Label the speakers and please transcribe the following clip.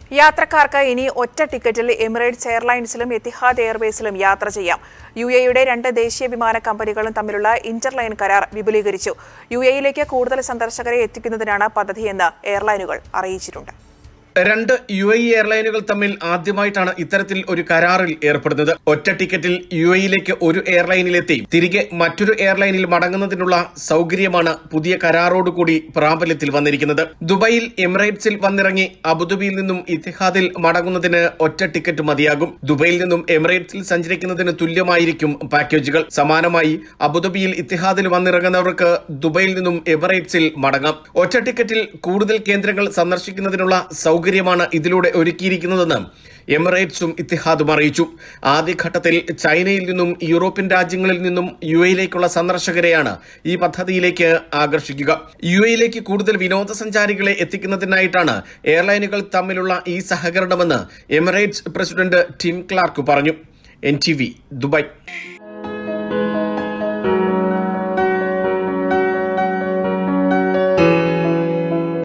Speaker 1: യാത്രക്കാർക്ക് ഇനി ഒറ്റ ടിക്കറ്റിൽ എമിറേറ്റ്സ് എയർലൈൻസിലും എത്തിഹാദ് എയർവേസിലും യാത്ര ചെയ്യാം യു എയുടെ രണ്ട് ദേശീയ വിമാന കമ്പനികളും തമ്മിലുള്ള ഇന്റർലൈൻ കരാർ വിപുലീകരിച്ചു യു എയിലേക്ക് കൂടുതൽ സന്ദർശകരെ എത്തിക്കുന്നതിനാണ് പദ്ധതിയെന്ന് എയർലൈനുകൾ അറിയിച്ചിട്ടുണ്ട്
Speaker 2: രണ്ട് യു എ എയർലൈനുകൾ തമ്മിൽ ആദ്യമായിട്ടാണ് ഇത്തരത്തിൽ ഒരു കരാറിൽ ഏർപ്പെടുന്നത് ഒറ്റ ടിക്കറ്റിൽ യു എയിലേക്ക് ഒരു എയർലൈനിലെത്തി തിരികെ മറ്റൊരു എയർലൈനിൽ മടങ്ങുന്നതിനുള്ള സൗകര്യമാണ് പുതിയ കരാറോടുകൂടി പ്രാബല്യത്തിൽ വന്നിരിക്കുന്നത് ദുബായിൽ എമിറേറ്റ്സിൽ വന്നിറങ്ങി അബുദാബിയിൽ നിന്നും ഇത്തിഹാദിൽ മടങ്ങുന്നതിന് ഒറ്റ ടിക്കറ്റ് മതിയാകും ദുബായിൽ നിന്നും എമിറേറ്റ്സിൽ സഞ്ചരിക്കുന്നതിന് തുല്യമായിരിക്കും പാക്കേജുകൾ സമാനമായി അബുദാബിയിൽ ഇത്തിഹാദിൽ വന്നിറങ്ങുന്നവർക്ക് ദുബായിൽ നിന്നും എമിറേറ്റ്സിൽ മടങ്ങാം ഒറ്റ ടിക്കറ്റിൽ കൂടുതൽ കേന്ദ്രങ്ങൾ സന്ദർശിക്കുന്നതിനുള്ള സൗകര്യമാണ് ഇതിലൂടെ ഒരുക്കിയിരിക്കുന്നതെന്ന് എമിറേറ്റ്സും ഇത്തിഹാദും അറിയിച്ചു ആദ്യഘട്ടത്തിൽ ചൈനയിൽ നിന്നും യൂറോപ്യൻ രാജ്യങ്ങളിൽ നിന്നും യു എയിലേക്കുള്ള സന്ദർശകരെയാണ് ഈ പദ്ധതിയിലേക്ക് ആകർഷിക്കുക യു എയിലേക്ക് കൂടുതൽ വിനോദസഞ്ചാരികളെ എത്തിക്കുന്നതിനായിട്ടാണ് എയർലൈനുകൾ തമ്മിലുള്ള ഈ സഹകരണമെന്ന് എമിറേറ്റ്സ് പ്രസിഡന്റ് ടിം ക്ലാർക്ക് പറഞ്ഞു എൻ ടി വി ദുബായ്